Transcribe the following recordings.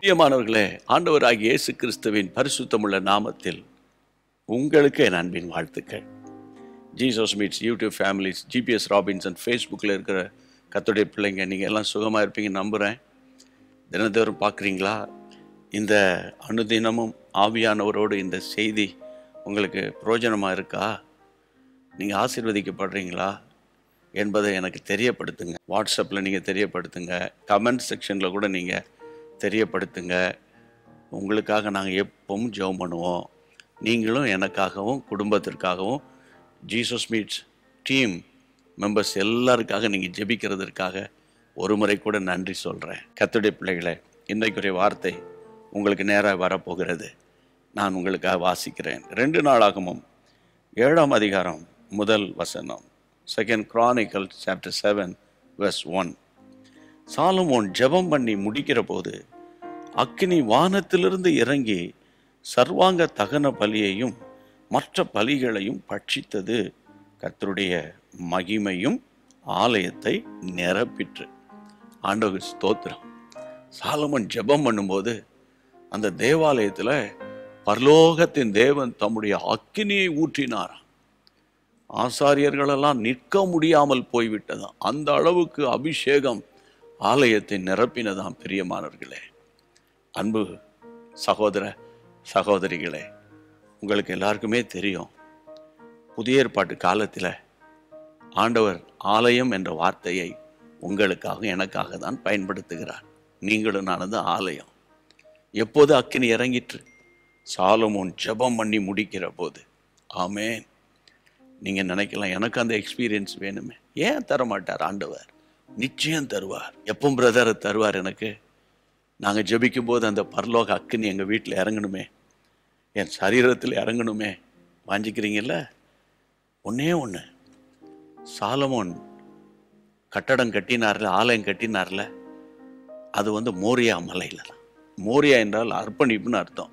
பிரியமானவர்களே ஆண்டவராகிய இயேசு கிறிஸ்துவின் பரிசுத்தமுள்ள நாமத்தில் உங்களுக்கு என் அன்பின் வாழ்த்துக்கள் Jesus meets YouTube families GPS Robinson ஃபேஸ்புக்கில் இருக்கிற கத்துடைய பிள்ளைங்க நீங்கள் எல்லாம் சுகமாக இருப்பீங்க நம்புகிறேன் தினந்தோறும் பார்க்குறீங்களா இந்த அனுதினமும் ஆவியானவரோடு இந்த செய்தி உங்களுக்கு பிரயோஜனமாக இருக்கா நீங்கள் ஆசீர்வதிக்கப்படுறீங்களா என்பதை எனக்கு தெரியப்படுத்துங்க வாட்ஸ்அப்பில் நீங்கள் தெரியப்படுத்துங்க கமெண்ட் செக்ஷனில் கூட நீங்கள் தெரியப்படுத்துங்க உங்களுக்காக நாங்கள் எப்பவும் ஜெபம் பண்ணுவோம் நீங்களும் எனக்காகவும் குடும்பத்திற்காகவும் ஜீசஸ் மீட்ஸ் டீம் மெம்பர்ஸ் எல்லாருக்காக நீங்கள் ஜெபிக்கிறதற்காக ஒரு முறை கூட நன்றி சொல்கிறேன் கத்துடைய பிள்ளைகளே இன்றைக்குரிய வார்த்தை உங்களுக்கு நேராக வரப்போகிறது நான் உங்களுக்காக வாசிக்கிறேன் ரெண்டு நாளாகமும் ஏழாம் அதிகாரம் முதல் வசனம் second Chronicles chapter seven verse one சாலமோன் ஜெபம் பண்ணி முடிக்கிற போது அக்கினி வானத்திலிருந்து இறங்கி சர்வாங்க தகன பலியையும் மற்ற பலிகளையும் பட்சித்தது கர்த்தருடைய மகிமையும் ஆலயத்தை நிரப்பிற்று ஆண்டவர் ஸ்தோத்திரம் சாலமன் ஜெபம் பண்ணும்போது அந்த தேவாலயத்தில் பரலோகத்தின் தேவன் தம்முடைய அக்கினியை ஊற்றினாராம் ஆசாரியர்களெல்லாம் நிற்க முடியாமல் போய்விட்டதாம் அந்த அளவுக்கு அபிஷேகம் ஆலயத்தை நிரப்பினதாம் பிரியமானவர்களே அன்பு சகோதர சகோதரிகளே உங்களுக்கு எல்லாருக்குமே தெரியும் புதிய ஏற்பாட்டு காலத்தில் ஆண்டவர் ஆலயம் என்ற வார்த்தையை உங்களுக்காக எனக்காக தான் பயன்படுத்துகிறார் நீங்களும் நானது ஆலயம் எப்போது அக்கினி இறங்கிற்று சாலமோன் ஜெபம் பண்ணி முடிக்கிற போது ஆமேன் நீங்கள் நினைக்கலாம் எனக்கு அந்த எக்ஸ்பீரியன்ஸ் வேணுமே ஏன் தர மாட்டார் ஆண்டவர் நிச்சயம் தருவார் எப்போ பிரதர் தருவார் எனக்கு நாங்கள் ஜெபிக்கும் போது அந்த பரலோக அக்கினி எங்கள் வீட்டில் இறங்கணுமே என் சரீரத்தில் இறங்கணுமே வாஞ்சிக்கிறீங்கல்ல ஒன்றே ஒன்று சாலமோன் கட்டடம் கட்டினார்ல ஆலயம் கட்டினார்ல அது வந்து மோரியா மலையில் தான் மோரியா என்றால் அர்ப்பணிப்புன்னு அர்த்தம்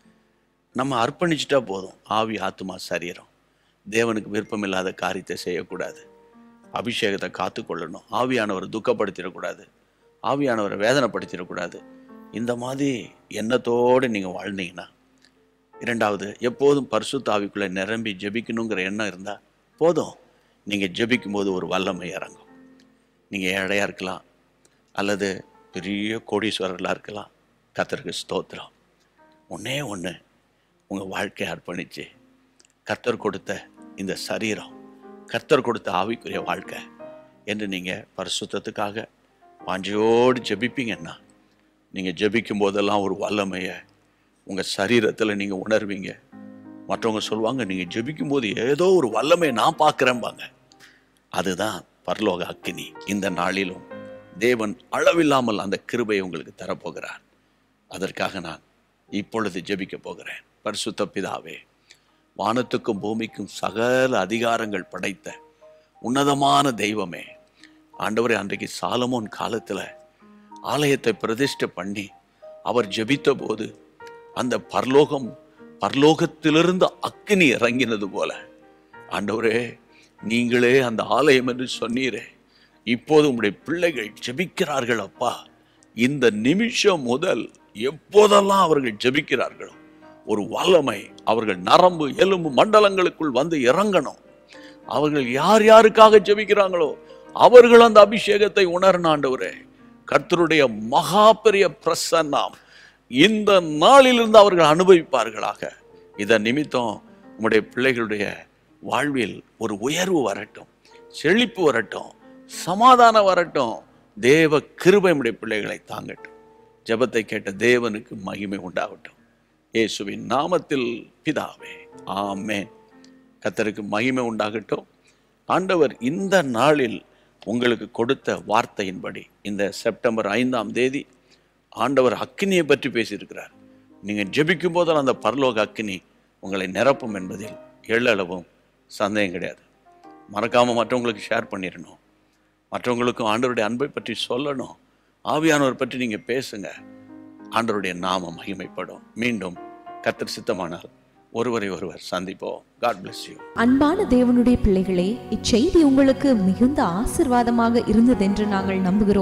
நம்ம அர்ப்பணிச்சிட்டா போதும் ஆவி ஆத்மா சரீரம் தேவனுக்கு விருப்பமில்லாத காரியத்தை செய்யக்கூடாது அபிஷேகத்தை காத்துக்கொள்ளணும் ஆவியானவரை துக்கப்படுத்திடக்கூடாது ஆவியானவரை வேதனைப்படுத்திடக்கூடாது இந்த மாதிரி எண்ணத்தோடு நீங்கள் வாழ்ந்தீங்கன்னா இரண்டாவது எப்போதும் பரிசுத்த ஆவிக்குள்ளே நிரம்பி ஜெபிக்கணுங்கிற எண்ணம் இருந்தால் போதும் நீங்கள் ஜெபிக்கும் போது ஒரு வல்லமை இறங்கும் நீங்கள் ஏழையாக இருக்கலாம் அல்லது பெரிய கோடீஸ்வரர்களாக இருக்கலாம் கத்தருக்கு ஸ்தோத்திரம் ஒன்றே ஒன்று உங்கள் வாழ்க்கையை அர்ப்பணித்து கர்த்தர் கொடுத்த இந்த சரீரம் கர்த்தர் கொடுத்த ஆவிக்குரிய வாழ்க்கை என்று நீங்கள் பரிசுத்தத்துக்காக வாஞ்சையோடு ஜெபிப்பீங்கன்னா நீங்கள் ஜெபிக்கும் போதெல்லாம் ஒரு வல்லமையை உங்கள் சரீரத்தில் நீங்கள் உணர்வீங்க மற்றவங்க சொல்லுவாங்க நீங்கள் ஜெபிக்கும் போது ஏதோ ஒரு வல்லமையை நான் பார்க்குறேன்பாங்க அதுதான் பரலோக அக்கினி இந்த நாளிலும் தேவன் அளவில்லாமல் அந்த கிருபையை உங்களுக்கு தரப்போகிறார் அதற்காக நான் இப்பொழுது ஜெபிக்க போகிறேன் பரிசுத்த பிதாவே வானத்துக்கும் பூமிக்கும் சகல அதிகாரங்கள் படைத்த உன்னதமான தெய்வமே ஆண்டவரே அன்றைக்கு சாலமோன் காலத்தில் ஆலயத்தை பிரதிஷ்டை பண்ணி அவர் ஜெபித்த போது அந்த பரலோகம் பரலோகத்திலிருந்து அக்கினி இறங்கினது போல ஆண்டவரே நீங்களே அந்த ஆலயம் என்று சொன்னீரே இப்போது உங்களுடைய பிள்ளைகள் ஜெபிக்கிறார்கள் அப்பா இந்த நிமிஷம் முதல் எப்போதெல்லாம் அவர்கள் ஜெபிக்கிறார்களோ ஒரு வல்லமை அவர்கள் நரம்பு எலும்பு மண்டலங்களுக்குள் வந்து இறங்கணும் அவர்கள் யார் யாருக்காக ஜெபிக்கிறாங்களோ அவர்கள் அந்த அபிஷேகத்தை உணர்னாண்டவரே கர்த்தருடைய மகா பெரிய பிரசன்னம் இந்த நாளிலிருந்து அவர்கள் அனுபவிப்பார்களாக இதன் நிமித்தம் உங்களுடைய பிள்ளைகளுடைய வாழ்வில் ஒரு உயர்வு வரட்டும் செழிப்பு வரட்டும் சமாதானம் வரட்டும் தேவ கிருபை உடைய பிள்ளைகளை தாங்கட்டும் ஜெபத்தை கேட்ட தேவனுக்கு மகிமை உண்டாகட்டும் இயேசுவின் நாமத்தில் பிதாவே ஆமென் கத்தருக்கு மகிமை உண்டாகட்டும் ஆண்டவர் இந்த நாளில் உங்களுக்கு கொடுத்த வார்த்தையின்படி இந்த செப்டம்பர் ஐந்தாம் தேதி ஆண்டவர் அக்கினியை பற்றி பேசியிருக்கிறார் நீங்கள் ஜெபிக்கும் போதெல்லாம் அந்த பரலோக அக்கினி உங்களை நிரப்பும் என்பதில் எள்ளளவும் சந்தேகம் கிடையாது மறக்காமல் மற்றவங்களுக்கு ஷேர் பண்ணிடணும் மற்றவங்களுக்கும் ஆண்டவருடைய அன்பை பற்றி சொல்லணும் ஆவியானவர் பற்றி நீங்கள் பேசுங்க ஆண்டவருடைய நாமம் மகிமைப்படும் மீண்டும் கத்தர் சித்தமானால் ஒருவரை ஒருவர் சந்திப்போம் காட் bless யூ அன்பான தேவனுடைய பிள்ளைகளே இச்செய்தி உங்களுக்கு மிகுந்த ஆசிர்வாதமாக இருந்ததென்று நாங்கள் நம்புகிறோம்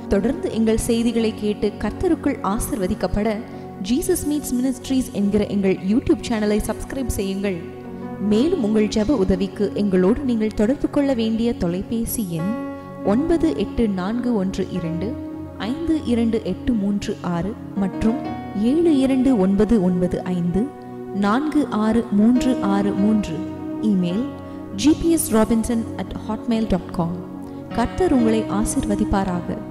தொடர்ந்து எங்கள் செய்திகளை கேட்டு கர்த்தருக்குள் ஆசிர்வதிக்கப்பட ஜீசஸ் மீட்ஸ் மினிஸ்ட்ரீஸ் என்கிற எங்கள் யூடியூப் சேனலை சப்ஸ்கிரைப் செய்யுங்கள் மேலும் உங்கள் ஜெப உதவிக்கு எங்களோடு நீங்கள் தொடர்பு கொள்ள வேண்டிய தொலைபேசி எண் ஒன்பது எட்டு நான்கு ஒன்று இரண்டு ஐந்து இரண்டு எட்டு மூன்று ஆறு மற்றும் ஏழு இரண்டு ஒன்பது ஒன்பது ஐந்து நான்கு ஆறு மூன்று ஆறு மூன்று email GPS Robinson at Hotmail dot com கர்த்தர் உங்களை ஆசிர்வதிப்பாராக